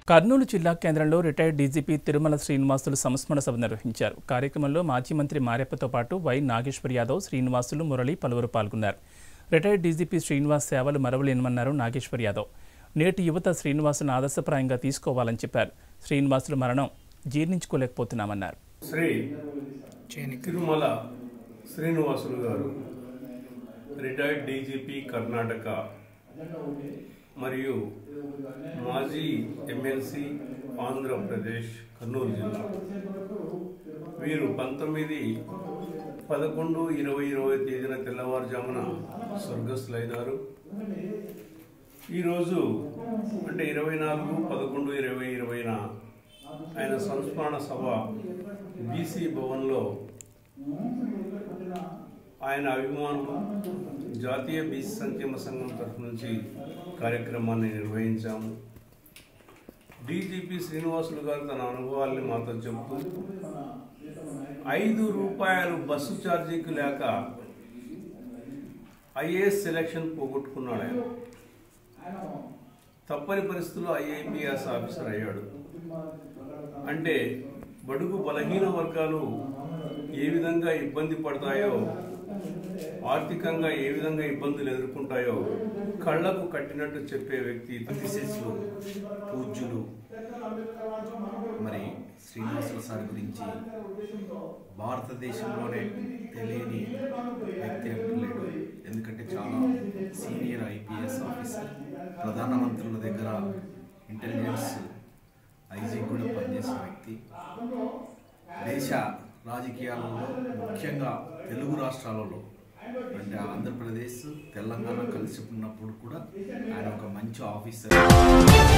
కర్నూలు జిల్లా కేంద్రంలో retired DGP Tirumala Srinivasulu సంస్మరణ సభ నిర్వహించారు కార్యక్రమంలో మాజీ మంత్రి మారెప్పతో పాటు వై నాగేశ్వర్ యాదవ్ శ్రీనివాసులు మురళి పలువురు పాల్గొన్నారు రిటైర్డ్ డీజీపీ శ్రీనివాస్ సేవలు మరవలేనమన్నారు నాగేశ్వర్ యాదవ్ నేటి యువత శ్రీనివాసును ఆదర్శప్రాయంగా తీసుకోవాలని చెప్పారు శ్రీనివాసుల మరణం జీర్ణించుకోలేకపోతున్నామన్నారు శ్రీ తిరుమల శ్రీనివాసులు గారు రిటైర్డ్ డీజీపీ కర్ణాటక మరియు మాజీ ఎమ్మెల్సీ ఆంధ్రప్రదేశ్ కర్నూలు జిల్లా వీరు పంతొమ్మిది పదకొండు ఇరవై ఇరవై తేదీన తెల్లవారుజామున స్వర్గస్థులైనారు ఈరోజు అంటే ఇరవై నాలుగు పదకొండు ఇరవై ఇరవైన ఆయన సంస్మరణ సభ బీసీ భవన్లో ఆయన అభిమానులు జాతీయ బీసీ సంక్షేమ సంఘం తరఫు నుంచి కార్యక్రమాన్ని నిర్వహించాము డీజీపీ శ్రీనివాసులు గారు తన అనుభవాల్ని మాతో చెప్తూ ఐదు రూపాయలు బస్సు ఛార్జీకి లేక ఐఏఎస్ సెలక్షన్ పోగొట్టుకున్నాడు ఆయన తప్పని పరిస్థితుల్లో ఐఐపిఎస్ ఆఫీసర్ అయ్యాడు అంటే బడుగు బలహీన వర్గాలు ఏ విధంగా ఇబ్బంది పడతాయో ఆర్థికంగా ఏ విధంగా ఇబ్బందులు ఎదుర్కొంటాయో కళ్ళకు కట్టినట్టు చెప్పే వ్యక్తి విశేషులు పూజ్యులు మరి శ్రీనివాసుల సార్ గురించి భారతదేశంలోనే తెలియని వ్యక్తి అంటూ లేడు ఎందుకంటే చాలా సీనియర్ ఐపీఎస్ ఆఫీసర్ ప్రధానమంత్రుల దగ్గర ఇంటెలిజెన్స్ ఐజీ కూడా పనిచేసిన వ్యక్తి దేశ రాజకీయాలలో ముఖ్యంగా తెలుగు రాష్ట్రాలలో అంటే ఆంధ్రప్రదేశ్ తెలంగాణ కలిసి ఉన్నప్పుడు కూడా ఆయన ఒక మంచి ఆఫీసర్